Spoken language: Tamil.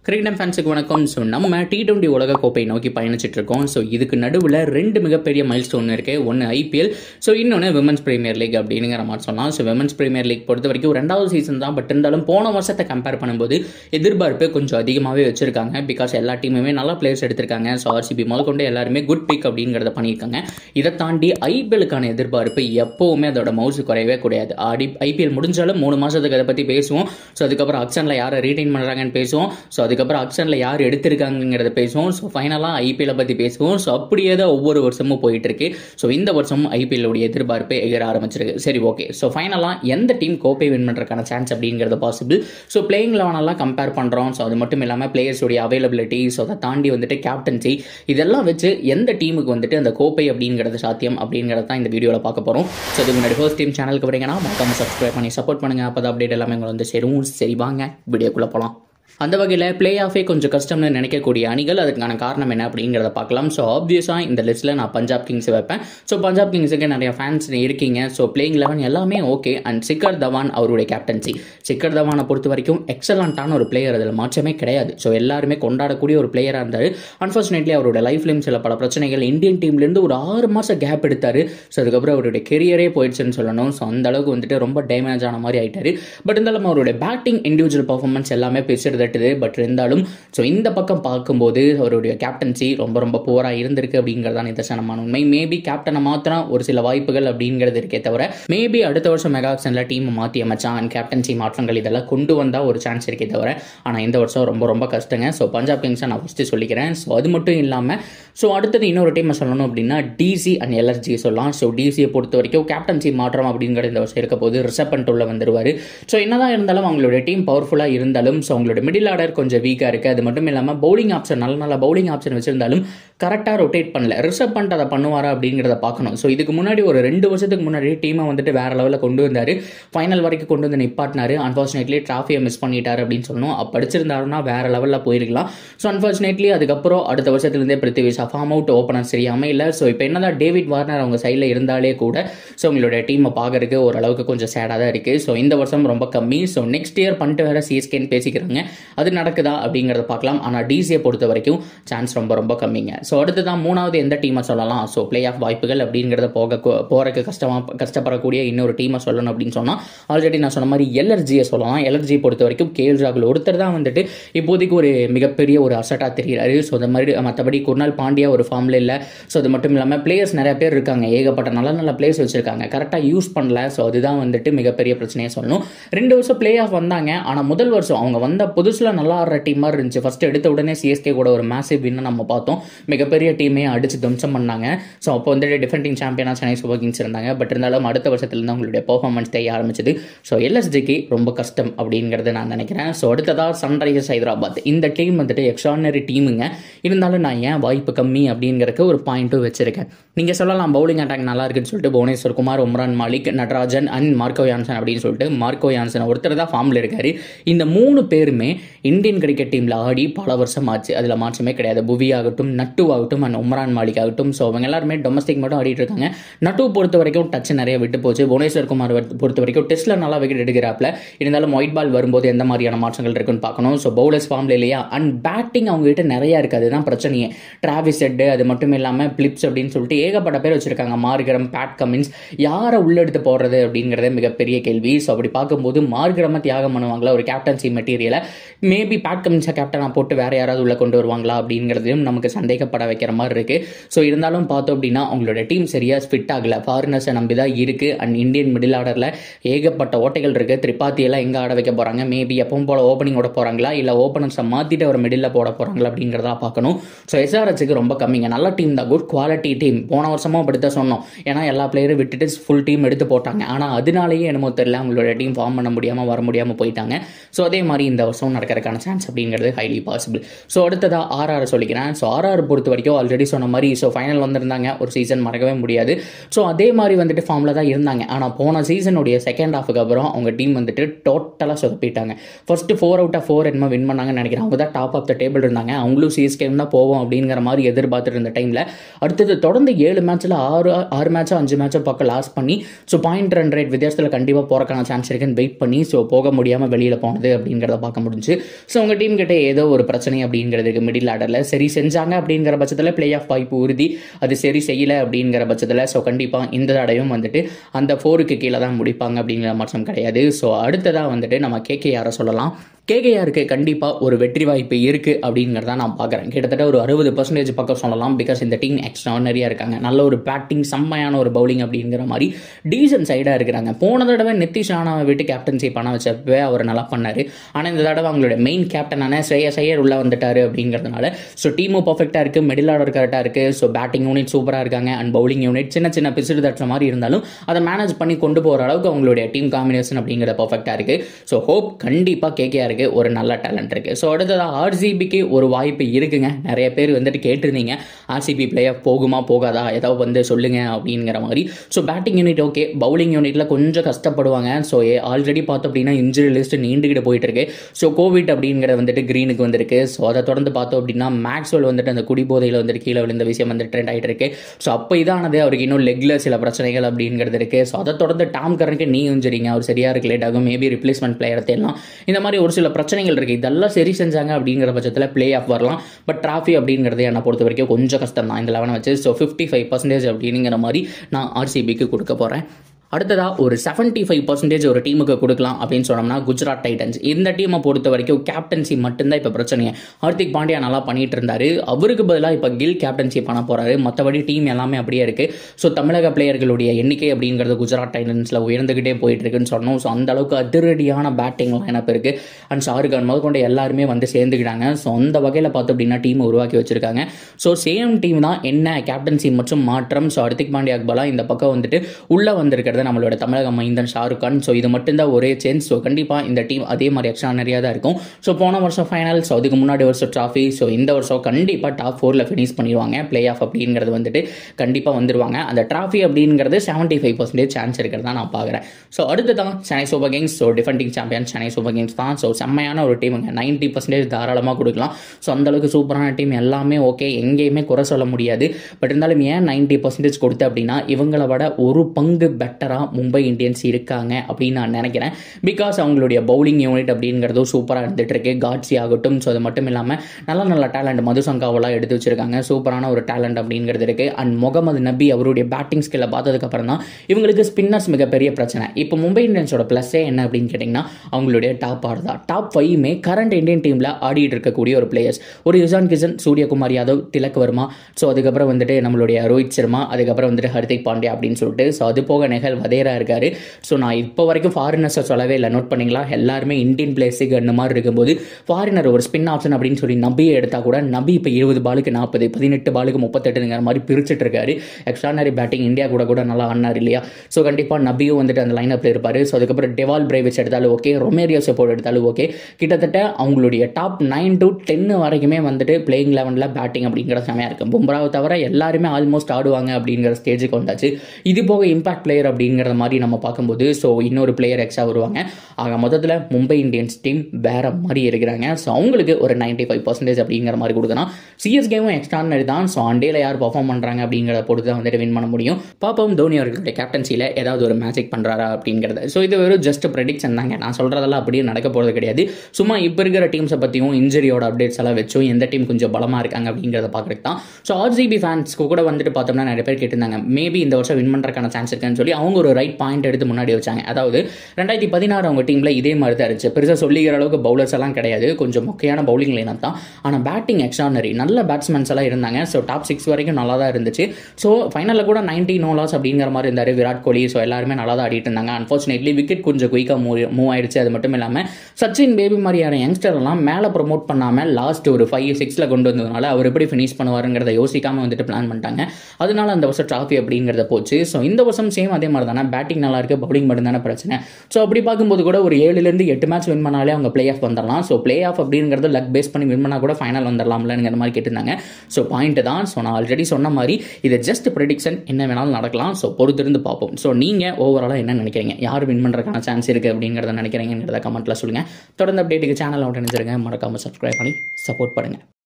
கிரிக்கெட் ஃபேன்ஸுக்கு வணக்கம் ஸோ நம்ம டி டுவெண்ட்டி உலக கோப்பை நோக்கி பயணிச்சுட்டு இருக்கோம் ஸோ இதுக்கு நடுவில் ரெண்டு மிகப்பெரிய மைல் ஸ்டோன் இருக்கு ஒன்று ஐபிஎல் ஸோ இன்னொன்று விமன்ஸ் பிரீமியர் லீக் அப்படிங்கிற மாதிரி சொல்லலாம் ஸோ விமன்ஸ் பிரீமியர் லீக் பொறுத்த வரைக்கும் ரெண்டாவது சீசன் தான் பட் இருந்தாலும் போன வருஷத்தை கம்பேர் பண்ணும்போது எதிர்பார்ப்பு கொஞ்சம் அதிகமாகவே வச்சிருக்காங்க பிகாஸ் எல்லா டீமுமே நல்ல பிளேயர்ஸ் எடுத்திருக்காங்க ஸோ ஆர்சிபி முதல் கொண்டு எல்லாருமே குட் பிக் அப்படிங்கிறத பண்ணியிருக்காங்க இதை தாண்டி ஐபிஎலுக்கான எதிர்பார்ப்பு எப்போவுமே அதோட மவுசு குறையவே கூடாது ஆடி ஐபிஎல் முடிஞ்சாலும் மூணு மாதத்துக்கு அதை பற்றி பேசுவோம் ஸோ அதுக்கப்புறம் அக்ஷனில் யாரை ரீடைன் பண்ணுறாங்கன்னு பேசுவோம் ஸோ அதுக்கப்புறம் அக்ஷனில் யார் எடுத்திருக்காங்கிறத பேசுவோம் ஸோ ஃபைனலாக ஐபிஎல்லை பற்றி பேசுவோம் ஸோ அப்படியே தான் ஒவ்வொரு வருஷமும் போயிட்டு இருக்கு ஸோ இந்த வருஷம் ஐபிஎல் உடைய எதிர்பார்ப்பு எகிற ஆரம்பிச்சிருக்கு சரி ஓகே ஸோ ஃபைனலாக எந்த டீம் கோப்பை வின் பண்ணுறதுக்கான சான்ஸ் அப்படிங்கிறது பாசிபிள் ஸோ பிளேயிங் லெவனெல்லாம் கம்பேர் பண்ணுறோம் ஸோ அது மட்டும் இல்லாமல் பிளேயர்ஸுடைய அவைலபிலிட்டி ஸோ அதை தாண்டி வந்துட்டு கேப்டன்சி இதெல்லாம் வச்சு எந்த டீமுக்கு வந்துட்டு அந்த கோப்பை அப்படிங்கிறது சாத்தியம் அப்படிங்கிறத தான் இந்த வீடியோவில் பார்க்க போகிறோம் ஸோ இதுக்கு முன்னாடி ஃபர்ஸ்ட் டீம் சேனலுக்கு வரீங்கன்னா மறக்காம சப்ஸ்கிரைப் பண்ணி சப்போர்ட் பண்ணுங்க அப்போ அப்டேட் எல்லாமே உங்களை வந்து சேரும் சரி வாங்க வீடியோக்குள்ளே போகலாம் அந்த வகையில் பிளே ஆஃபே கொஞ்சம் கஷ்டம்னு நினைக்கக்கூடிய அணிகள் அதுக்கான காரணம் என்ன அப்படிங்கிறத பார்க்கலாம் ஸோ ஆப்வியஸாக இந்த லிஸ்ட்டில் நான் பஞ்சாப் கிங்ஸ் வைப்பேன் ஸோ பஞ்சாப் கிங்ஸுக்கு நிறைய ஃபேன்ஸ் இருக்கீங்க ஸோ பிளேயிங் லெவன் எல்லாமே ஓகே அண்ட் சிக்கர் தவான் அவருடைய கேப்டன்சி சிக்கர் தவானை பொறுத்த வரைக்கும் எக்ஸலண்ட்டான ஒரு பிளேயர் அதில் மாற்றமே கிடையாது ஸோ எல்லாருமே கொண்டாடக்கூடிய ஒரு பிளேயராக இருந்தார் அன்ஃபார்ச்சுனேட்லி அவரோட லைஃப்லையும் சில பல பிரச்சனைகள் இந்தியன் டீம்லேருந்து ஒரு ஆறு மாதம் கேப் எடுத்தார் ஸோ அதுக்கப்புறம் அவருடைய கெரியரே போயிடுச்சுன்னு சொல்லணும் ஸோ அந்த அளவுக்கு வந்துட்டு ரொம்ப டேமேஜ் ஆன மாதிரி ஆயிட்டாரு பட் இருந்தாலும் அவருடைய பேட்டிங் இண்டிவிஜுவல் பர்ஃபார்மன்ஸ் எல்லாமே பேசுறது தட்டுது பட் இருந்தாலும் ஸோ இந்த பக்கம் பார்க்கும்போது அவருடைய கேப்டன்சி ரொம்ப ரொம்ப புவராக இருந்திருக்கு அப்படிங்கிறதான் நிதர்சனமான உண்மை மேபி கேப்டனை மாத்திரம் ஒரு சில வாய்ப்புகள் அப்படிங்கிறது இருக்கே தவிர மேபி அடுத்த வருஷம் மெகாக்சனில் டீம் மாற்றி அமைச்சான் அண்ட் கேப்டன்சி மாற்றங்கள் இதெல்லாம் கொண்டு வந்தால் ஒரு சான்ஸ் இருக்கே தவிர ஆனால் இந்த வருஷம் ரொம்ப ரொம்ப கஷ்டங்க ஸோ பஞ்சாப் கிங்ஸை நான் ஃபஸ்ட்டு சொல்லிக்கிறேன் ஸோ அது மட்டும் இல்லாமல் ஸோ அடுத்தது இன்னொரு டீமை சொல்லணும் அப்படின்னா டிசி அண்ட் எல்எர்ஜி சொல்லலாம் ஸோ டிசியை பொறுத்த வரைக்கும் கேப்டன்சி மாற்றம் அப்படிங்கிறது இந்த வருஷம் இருக்க போது ரிசப் பண்ணிட்டு உள்ள வந்துருவார் ஸோ என்னதான் இருந்தாலும் அவங்களுடைய டீம் பவர்ஃபுல்லாக இருந்தாலும் ஸோ அவங்களோட மிடில் ஆர்டர் கொஞ்சம் வீக்காக இருக்குது அது மட்டும் இல்லாமல் பவுலிங் ஆப்ஷன் நல்ல நல்ல பவுலிங் ஆப்ஷன் வச்சிருந்தாலும் கரெக்டாக ரொட்டேட் பண்ணல ரிசர்வ் பண்ணிட்டு அதை பண்ணுவாரா அப்படிங்கிறத பார்க்கணும் ஸோ இதுக்கு முன்னாடி ஒரு ரெண்டு வருஷத்துக்கு முன்னாடி டீமை வந்துட்டு வேற லெவலில் கொண்டு வந்தார் ஃபைனல் வரைக்கும் கொண்டு வந்து நிப்பாட்டினாரு அன்ஃபார்ச்சுனேட்லி ட்ராஃபியை மிஸ் பண்ணிட்டாரு அப்படின்னு சொல்லணும் அப்போ படிச்சிருந்தாருன்னா வேற லெவலில் போயிருக்கலாம் ஸோ அன்ஃபார்ச்சுனேட்லி அதுக்கப்புறம் அடுத்த வருஷத்துலேருந்தே பிருத்திவி ஃபார்ம் அவுட் ஓப்பனர் சரி அமையல ஸோ இப்போ என்னதான் டேவிட் வார்னர் அவங்க சைடில் இருந்தாலே கூட ஸோ உங்களுடைய டீமை பார்க்கறதுக்கு ஓரளவுக்கு கொஞ்சம் சேடாக தான் இருக்குது ஸோ இந்த வருஷம் ரொம்ப கம்மி ஸோ நெக்ஸ்ட் இயர் பண்ணிட்டு வேற சிஎஸ்கேன்னு பேசிக்கிறாங்க அது நடக்குதா அப்படிங்கிறத பார்க்கலாம் ஆனால் டிசியை பொறுத்த வரைக்கும் சான்ஸ் ரொம்ப ரொம்ப கம்மிங்க ஸோ அடுத்து தான் மூணாவது எந்த டீமை சொல்லலாம் ஸோ பிளே ஆஃப் வாய்ப்புகள் அப்படிங்கிறத போக போகிறக்கு கஷ்டமாக கஷ்டப்படக்கூடிய இன்னொரு டீமை சொல்லணும் அப்படின்னு சொன்னால் ஆல்ரெடி நான் சொன்ன மாதிரி எல்எர்ஜியை சொல்லலாம் எல்எர்ஜியை பொறுத்த வரைக்கும் கேஎல் ராகுல் ஒருத்தர் தான் வந்துட்டு இப்போதைக்கு ஒரு மிகப்பெரிய ஒரு அசட்டாக தெரிகிறாரு ஸோ அந்த மாதிரி மற்றபடி குர்னால் பாண்டியா ஒரு ஃபார்மில் இல்லை ஸோ அது மட்டும் இல்லாமல் பிளேயர்ஸ் நிறைய பேர் இருக்காங்க ஏகப்பட்ட நல்ல நல்ல பிளேயர்ஸ் வச்சிருக்காங்க கரெக்டாக யூஸ் பண்ணல ஸோ அதுதான் வந்துட்டு மிகப்பெரிய பிரச்சனையை சொல்லணும் ரெண்டு வருஷம் பிளே ஆஃப் வந்தாங்க ஆனால் முதல் வருஷம் அவங்க வந்த புதுசில் நல்லா ஆடுற டீம் மாதிரி இருந்துச்சு ஃபர்ஸ்ட் எடுத்த உடனே சிஎஸ்கே கூட ஒரு மேசிவ் வின்னு நம்ம பார்த்தோம் மிகப்பெரிய டீமே அடிச்சு துவம்சம் பண்ணாங்க ஸோ அப்போ வந்துட்டு டிஃபெண்டிங் சாம்பியனாக சென்னை சூப்பர் கிங்ஸ் இருந்தாங்க பட் இருந்தாலும் அடுத்த வருஷத்துலேருந்து அவங்களுடைய பர்ஃபார்மன்ஸ் தெரிய ஆரம்பிச்சது ஸோ எல்எஸ்ஜிக்கு ரொம்ப கஷ்டம் அப்படிங்கிறத நான் நினைக்கிறேன் ஸோ அடுத்ததாக சன்ரைசர்ஸ் ஹைதராபாத் இந்த டீம் வந்துட்டு எக்ஸ்ட்ரானரி டீமுங்க இருந்தாலும் நான் ஏன் வாய்ப்பு கம்மி அப்படிங்கிறக்கு ஒரு பாயிண்ட்டும் வச்சிருக்கேன் நீங்கள் சொல்லலாம் பவுலிங் அட்டாக் நல்லா இருக்குன்னு சொல்லிட்டு Bhuvneshwar Kumar Umran Malik Natarajan and Marco Jansen அப்படின்னு சொல்லிட்டு மார்க்கோ யான்சன் ஒருத்தர் தான் ஃபார்மில் இருக்காரு இந்த மூணு பேருமே இந்தியன் கிரிக்கெட் டீமில் ஆடி பல வருஷம் ஆச்சு அதில் மாற்றமே கிடையாது புவி ஆகட்டும் நட்டு ஆகட்டும் அண்ட் உம்ரான் மாலிக் ஆகட்டும் ஸோ அவங்க எல்லாருமே டொமஸ்டிக் மட்டும் ஆடிட்டு இருக்காங்க நட்டு பொறுத்த வரைக்கும் டச் நிறைய விட்டு போச்சு புவனேஸ்வர் குமார் பொறுத்த வரைக்கும் டெஸ்ட்டில் நல்லா விக்கெட் எடுக்கிறாப்ல இருந்தாலும் ஒயிட் பால் வரும்போது எந்த மாதிரியான மாற்றங்கள் இருக்குன்னு பார்க்கணும் ஸோ பவுலர்ஸ் ஃபார்மில் இல்லையா அண்ட் பேட்டிங் அவங்க கிட்ட நிறைய இருக்குது அதுதான் பிரச்சனையே டிராவிஸ் செட்டு அது மட்டும் இல்லாமல் பிளிப்ஸ் அப்படின்னு சொல்லிட்டு ஏகப்பட்ட பேர் வச்சிருக்காங்க மார்கரம் பேட் கமின்ஸ் யாரை உள்ளெடுத்து போடுறது அப்படிங்கிறதே மிகப்பெரிய கேள்வி ஸோ அப்படி பார்க்கும்போது மார்கரம தியாகம் பண்ணுவாங்களா ஒரு கேப்டன்சி மெட்டீரியலை மேபி பேட் கமின்ஸை கேப்டனாக போட்டு வேற யாராவது உள்ள கொண்டு வருவாங்களா அப்படிங்கிறதையும் நமக்கு சந்தேகப்பட வைக்கிற மாதிரி இருக்கு ஸோ இருந்தாலும் பார்த்தோம் அப்படின்னா அவங்களோட டீம் சரியாக ஃபிட் ஆகல ஃபாரினர்ஸை நம்பி தான் இருக்கு அண்ட் இந்தியன் மிடில் ஆர்டரில் ஏகப்பட்ட ஓட்டைகள் இருக்கு திரிபாத்தி எல்லாம் எங்கே ஆட வைக்க போறாங்க மேபி எப்பவும் போல ஓப்பனிங் ஓட போறாங்களா இல்லை ஓப்பனர்ஸை மாற்றிட்டு அவர் மிடில் போட போறாங்களா அப்படிங்கிறதா பார்க்கணும் ஸோ எஸ்ஆர்எச்சுக்கு ரொம்ப கம்மிங்க நல்ல டீம் தான் குட் குவாலிட்டி டீம் போன வருஷமும் அப்படித்தான் சொன்னோம் ஏன்னா எல்லா பிளேயரும் விட்டுட்டு ஃபுல் டீம் எடுத்து போட்டாங்க ஆனால் அதனாலேயே என்னமோ தெரியல அவங்களோட டீம் ஃபார்ம் பண்ண முடியாமல் வர முடியாமல் போயிட்டாங்க ஸோ அதே மாதிரி இந்த வருஷம் நடக்கிறதுக்கான சான்ஸ் அப்படிங்கிறது ஹைலி பாசிபிள் ஸோ அடுத்ததாக ஆர்ஆர் சொல்லிக்கிறேன் ஸோ ஆர்ஆர் பொறுத்த வரைக்கும் ஆல்ரெடி சொன்ன மாதிரி ஸோ ஃபைனல் வந்திருந்தாங்க ஒரு சீசன் மறக்கவே முடியாது ஸோ அதே மாதிரி வந்துட்டு ஃபார்மில் தான் இருந்தாங்க ஆனால் போன சீசனுடைய செகண்ட் ஹாஃபுக்கு அப்புறம் அவங்க டீம் வந்துட்டு டோட்டலாக சொதப்பிட்டாங்க first four out of four என்னமோ வின் பண்ணாங்கன்னு நினைக்கிறேன் அவங்க தான் டாப் ஆஃப் த டேபிள் இருந்தாங்க அவங்களும் சிஎஸ்கே தான் போவோம் அப்படிங்கிற மாதிரி எதிர்பார்த்துட்டு இருந்த டைமில் அடுத்தது தொடர்ந்து ஏழு மேட்ச்சில் ஆறு ஆறு மேட்சோ அஞ்சு மேட்சோ பக்கம் கப்பை லாஸ் பண்ணி ஸோ பாயிண்ட் ரன் ரேட் வித்தியாசத்தில் கண்டிப்பாக போகிறக்கான சான்ஸ் இருக்குன்னு வெயிட் பண்ணி ஸோ போக முடியாமல் வெளியில் போனது அப்படிங்கிறத பார்க்க முடிஞ்சு ஸோ உங்கள் டீம் கிட்ட ஏதோ ஒரு பிரச்சனை அப்படிங்கிறதுக்கு மிடில் ஆர்டரில் சரி செஞ்சாங்க அப்படிங்கிற பட்சத்தில் பிளே ஆஃப் வாய்ப்பு உறுதி அது சரி செய்யலை அப்படிங்கிற பட்சத்தில் ஸோ கண்டிப்பாக இந்த தடையும் வந்துட்டு அந்த ஃபோருக்கு கீழே தான் முடிப்பாங்க அப்படிங்கிற மாற்றம் கிடையாது ஸோ அடுத்ததாக வந்துட்டு நம்ம கேகேஆரை சொல்லலாம் கேகேஆருக்கு கண்டிப்பாக ஒரு வெற்றி வாய்ப்பு இருக்குது அப்படிங்கிறத நான் பார்க்குறேன் கிட்டத்தட்ட ஒரு அறுபது பர்சன்டேஜ் பக்கம் சொல்லலாம் பிகாஸ் இந்த டீம் எக்ஸ்ட்ரானரியாக இருக்காங்க நல்ல ஒரு பேட்டிங் செம்மையான ஒரு பவுலிங் அப்படிங்கிற மாதிரி டீசன்ட் சைடாக இருக்கிறாங்க போன தடவை நிதிஷ் ராணாவை விட்டு கேப்டன்சி பண்ண வச்சப்பவே அவர் நல்லா பண்ணார் ஆனால் இந்த தடவை அவங்களுடைய மெயின் கேப்டனான ஸ்ரேயஸ் ஐயர் உள்ளே வந்துட்டார் அப்படிங்கிறதுனால ஸோ டீமும் பர்ஃபெக்டாக இருக்குது மிடில் ஆர்டர் கரெக்டாக இருக்குது ஸோ பேட்டிங் யூனிட் சூப்பராக இருக்காங்க அண்ட் பவுலிங் யூனிட் சின்ன சின்ன பிசிறு தட்டுற மாதிரி இருந்தாலும் அதை மேனேஜ் பண்ணி கொண்டு போகிற அளவுக்கு அவங்களுடைய டீம் காம்பினேஷன் அப்படிங்கிற பர்ஃபெக்டாக இருக்குது ஸோ ஹோப் கண்டிப்பாக கேகேஆருக்கு ஒரு நல்ல டேலண்ட் இருக்குது ஸோ அடுத்ததாக ஆர்சிபிக்கு ஒரு வாய்ப்பு இருக்குங்க நிறைய பேர் வந்துட்டு கேட்டிருந்தீங்க ஆர்சிபி பிளே ஆஃப் போகுமா போகாதா ஏதாவது வந்து சொல்லுங்க அப்படிங்கிற மாதிரி so batting unit okay bowling யூனிட்ல கொஞ்சம் கஷ்டப்படுவாங்க ஸோ ஆல்ரெடி பார்த்தோம் அப்படின்னா இன்ஜுரி லிஸ்ட் நீண்டுகிட்டு போயிட்டு இருக்கு ஸோ கோவிட் அப்படிங்கிற வந்துட்டு கிரீனுக்கு வந்திருக்கு ஸோ அதை தொடர்ந்து பார்த்தோம் அப்படின்னா மேக்ஸ்வெல் வந்துட்டு அந்த குடிபோதையில் வந்துட்டு கீழே விழுந்த விஷயம் வந்து ட்ரெண்ட் ஆகிட்டு இருக்கு ஸோ அப்போ இதானது அவருக்கு இன்னும் லெக்ல சில பிரச்சனைகள் அப்படிங்கிறது இருக்கு ஸோ அதை தொடர்ந்து டாம் கரனுக்கு நீ இன்ஜுரிங்க அவர் சரியா இருக்கு லேட் ஆகும் மேபி ரிப்ளேஸ்மெண்ட் பிளேயர் தேடலாம் இந்த மாதிரி ஒரு சில பிரச்சனைகள் இருக்கு இதெல்லாம் சரி செஞ்சாங்க அப்படிங்கிற பட்சத்தில் பிளே ஆஃப் வரலாம் பட் டிராஃபி அப்படிங்கிறது என்னை பொறுத்த வரைக்கும் கொஞ்சம் கஷ்டம் தான் இந்த லெவனை வச்சு ஸோ ஃபிஃப்டி ஃபைவ் பர்சன்டேஜ் அப்படிங்கிற மாதிரி நான் ஆர்சிபிக்கு கொடுக்க போகிறேன் அடுத்ததாக ஒரு செவன்ட்டி ஃபைவ் பர்சன்டேஜ் ஒரு டீமுக்கு கொடுக்கலாம் அப்படின்னு சொன்னோம்னா குஜராத் டைட்டன்ஸ் இந்த டீமை பொறுத்த வரைக்கும் கேப்டன்சி மட்டும்தான் இப்போ பிரச்சனையே ஹார்திக் பாண்டியா நல்லா பண்ணிட்டு இருந்தாரு அவருக்கு பதிலாக இப்போ கில் கேப்டன்சி பண்ண போறாரு மற்றபடி டீம் எல்லாமே அப்படியே இருக்கு ஸோ தமிழக பிளேயர்களுடைய எண்ணிக்கை அப்படிங்கிறது குஜராத் டைட்டன்ஸில் உயர்ந்துகிட்டே போயிட்டு இருக்குன்னு சொன்னோம் ஸோ அந்த அளவுக்கு அதிரடியான பேட்டிங் லைனப் இருக்கு அண்ட் ஷாருக் கான் முதற்கொண்டு எல்லாருமே வந்து சேர்ந்துக்கிட்டாங்க ஸோ அந்த வகையில் பார்த்தோம் அப்படின்னா டீம் உருவாக்கி வச்சிருக்காங்க ஸோ சேம் டீம் தான் என்ன கேப்டன்சி மற்றும் மாற்றம் ஸோ ஹார்திக் பாண்டியாக்கு பதிலாக இந்த பக்கம் வந்துட்டு உள்ள வந்திருக்கிறது நம்மளோட தமிழக மைந்தன் ஷாருக் கான் ஸோ இது மட்டும்தான் ஒரே சேஞ்ச் ஸோ கண்டிப்பாக இந்த டீம் அதே மாதிரி எக்ஸ்ட்ரா நிறையா தான் இருக்கும் ஸோ போன வருஷம் ஃபைனல் ஸோ அதுக்கு முன்னாடி வருஷம் ட்ராஃபி ஸோ இந்த வருஷம் கண்டிப்பாக டாப் ஃபோரில் ஃபினிஷ் பண்ணிடுவாங்க பிளே ஆஃப் அப்படிங்கிறது வந்துட்டு கண்டிப்பாக வந்துருவாங்க அந்த ட்ராஃபி அப்படிங்கிறது செவன்ட்டி ஃபைவ் பர்சன்டேஜ் சான்ஸ் இருக்கிறதா நான் பார்க்குறேன் ஸோ அடுத்து தான் Chennai Super Kings so defending champion Chennai Super Kings தான் ஸோ செம்மையான ஒரு டீமுங்க நைன்ட்டி பர்சன்டேஜ் தாராளமாக கொடுக்கலாம் ஸோ அந்தளவுக்கு சூப்பரான டீம் எல்லாமே ஓகே எங்கேயுமே குறை சொல்ல முடியாது பட் இருந்தாலும் ஏன் நைன்ட்டி பர்சன்டேஜ் கொடுத்து அப்படின்னா இவங்கள விட ஒரு பங்கு பெட்டராக மும்பை இந்தியன்ஸ் இருக்காங்க அப்படின்னு நான் நினைக்கிறேன் பிகாஸ் அவங்களுடைய பவுலிங் யூனிட் அப்படிங்கிறதும் சூப்பராக இருந்துட்டு இருக்கு காட்சி ஆகட்டும் ஸோ அது மட்டும் இல்லாமல் நல்ல நல்ல டேலண்ட் மதுசங்காவெல்லாம் எடுத்து வச்சிருக்காங்க சூப்பரான ஒரு டேலண்ட் அப்படிங்கிறது இருக்கு அண்ட் முகமது நபி அவருடைய பேட்டிங் ஸ்கில்லை பார்த்ததுக்கப்புறம் தான் இவங்களுக்கு ஸ்பின்னர்ஸ் மிகப்பெரிய பிரச்சனை இப்போ மும்பை இந்தியன்ஸோட ப்ளஸ்ஸே என்ன அப்படின்னு கேட்டிங்கன்னா அவங்களுடைய டாப் ஆர் தான் டாப் ஃபைவ்மே கரண்ட் இந்தியன் டீமில் ஆடிட்டு இருக்கக்கூடிய ஒரு பிளேயர்ஸ் ஒரு யுசான் கிஷன் சூரியகுமார் யாதவ் திலக் வர்மா ஸோ அதுக்கப்புறம் வந்துட்டு நம்மளுடைய ரோஹித் சர்மா அதுக்கப்புறம் வந்துட்டு ஹர்திக் பாண்டியா அப்படின்னு சொல்லிட்டு ஸோ அது போக நெகல் வதேரா இருக்காரு ஸோ நான் இப்போ வரைக்கும் ஃபாரினர்ஸை சொல்லவே இல்லை நோட் பண்ணிங்களா எல்லாருமே இந்தியன் பிளேஸுக்கு அந்த மாதிரி இருக்கும்போது ஃபாரினர் ஒரு ஸ்பின் ஆப்ஷன் அப்படின்னு சொல்லி நபியை எடுத்தால் கூட நபி இப்போ இருபது பாலுக்கு நாற்பது பதினெட்டு பாலுக்கு முப்பத்தெட்டுங்கிற மாதிரி பிரிச்சுட்டு இருக்காரு எக்ஸ்ட்ரானரி பேட்டிங் இந்தியா கூட கூட நல்லா ஆடினார் இல்லையா ஸோ கண்டிப்பாக நபியும் வந்துட்டு அந்த லைனப்பில் இருப்பார் ஸோ அதுக்கப்புறம் டெவால் பிரேவிச் எடுத்தாலும் ஓகே ரொமேரியோ செப்போர்ட் எடுத்தாலும் ஓகே கிட்டத்தட்ட அவங்களுடைய டாப் நைன் டு டென்னு வரைக்குமே வந்துட்டு பிளேயிங் லெவனில் பேட்டிங் அப்படிங்கிற செமையாக இருக்கும் பும்ராவை தவிர எல்லாருமே ஆல்மோஸ்ட் ஆடுவாங்க அப்படிங்கிற ஸ்டேஜுக்கு வந்தாச்சு இது போக இம்பாக்ட் பிளேயர் அப்படிங்கிற மாதிரி நம்ம பார்க்கும்போது ஸோ இன்னொரு பிளேயர் எக்ஸ்ட்ரா வருவாங்க ஆக மொத்தத்தில் மும்பை இந்தியன்ஸ் டீம் வேற மாதிரி இருக்கிறாங்க ஸோ அவங்களுக்கு ஒரு நைன்டி ஃபைவ் பர்சன்டேஜ் அப்படிங்கிற மாதிரி கொடுக்கலாம் சிஎஸ்கேவும் எக்ஸ்ட்ரானரி தான் ஸோ அண்டேல யார் பர்ஃபார்ம் பண்ணுறாங்க அப்படிங்கிறத பொறுத்து தான் வந்துட்டு வின் பண்ண முடியும் பாப்போம் தோனி அவர்களுடைய கேப்டன்சியில் ஏதாவது ஒரு மேஜிக் பண்ணுறாரா அப்படிங்கிறது ஸோ இது வெறும் ஜஸ்ட் ப்ரெடிக்ஷன் தாங்க நான் சொல்கிறதெல்லாம் அப்படியே நடக்க போகிறது கிடையாது சும்மா இப்போ இருக்கிற டீம்ஸை பற்றியும் இன்ஜுரியோட அப்டேட்ஸ் எல்லாம் வச்சும் எந்த டீம் கொஞ்சம் பலமாக இருக்காங்க அப்படிங்கிறத பார்க்குறது தான் ஸோ ஆர்ஜிபி ஃபேன்ஸ்க்கு கூட வந்துட்டு பார்த்தோம்னா நிறைய பேர் கேட்டிருந்தாங்க மேபி இந்த வருஷம் வின் பண்ணுறதுக்கான சான்ஸ் இருக்குன்னு சொல்லி அவங்க ஒரு ரைட் பாயிண்ட் எடுத்து முன்னாடி வச்சாங்க அதாவது ரெண்டாயிரத்தி பதினாறு அவங்க டீமில் இதே மாதிரி தான் இருந்துச்சு பெருசாக சொல்லிக்கிற அளவுக்கு பவுலர்ஸ் எல்லாம் கிடையாது கொஞ்சம் மொக்கையான பவுலிங் லைனப் தான் ஆனால் பேட்டிங் எக்ஸ்ட்ரானரி நல்ல பேட்ஸ்மேன்ஸ் எல்லாம் இருந்தாங்க ஸோ டாப் சிக்ஸ் வரைக்கும் நல்லா தான் இருந்துச்சு ஸோ ஃபைனலில் கூட நைன்டி நோ லாஸ் அப்படிங்கிற மாதிரி இருந்தார் விராட் கோலி ஸோ எல்லாருமே நல்லா தான் ஆடிட்டு இருந்தாங்க அன்ஃபார்ச்சுனேட்லி விக்கெட் கொஞ்சம் குயிக்காக மூவ் மூவ் ஆயிடுச்சு அது மட்டும் இல்லாமல் சச்சின் பேபி மாதிரியான யங்ஸ்டர் எல்லாம் மேலே ப்ரொமோட் பண்ணாமல் லாஸ்ட் ஒரு ஃபைவ் சிக்ஸில் கொண்டு வந்ததுனால அவர் எப்படி ஃபினிஷ் பண்ணுவாருங்கிறத யோசிக்காமல் வந்துட்டு பிளான் பண்ணிட்டாங்க அதனால அந்த வருஷம் ட்ராஃபி அப்படிங்கிறத போச்சு ஸோ இந்த வருஷம் சேம் அதே மாதிரி தானே பேட்டிங் நல்லா இருக்கு பவுலிங் மட்டும் தானே பிரச்சனை ஸோ அப்படி பார்க்கும்போது கூட ஒரு ஏழுலேருந்து எட்டு மேட்ச் வின் பண்ணாலே அவங்க பிளே ஆஃப் வந்துடலாம் ஸோ பிளே ஆஃப் அப்படிங்கிறது லக் பேஸ் பண்ணி வின் பண்ணால் கூட ஃபைனல் வந்துடலாம்லங்கிற மாதிரி கேட்டிருந்தாங்க ஸோ பாயிண்ட் தான் ஸோ நான் ஆல்ரெடி சொன்ன மாதிரி இது ஜஸ்ட் ப்ரெடிக்ஷன் என்ன வேணாலும் நடக்கலாம் ஸோ பொறுத்திருந்து பார்ப்போம் ஸோ நீங்கள் ஓவராலாக என்ன நினைக்கிறீங்க யார் வின் பண்ணுறதுக்கான சான்ஸ் இருக்குது அப்படிங்கிறத நினைக்கிறீங்கிறத கமெண்ட்டில் சொல்லுங்கள் தொடர்ந்து அப்டேட்டுக்கு சேனல் ஒன்று நினைச்சிருங்க மறக்காமல் சப்ஸ்கிரைப் பண்ணி சப்போர்ட் பண்ணுங்கள்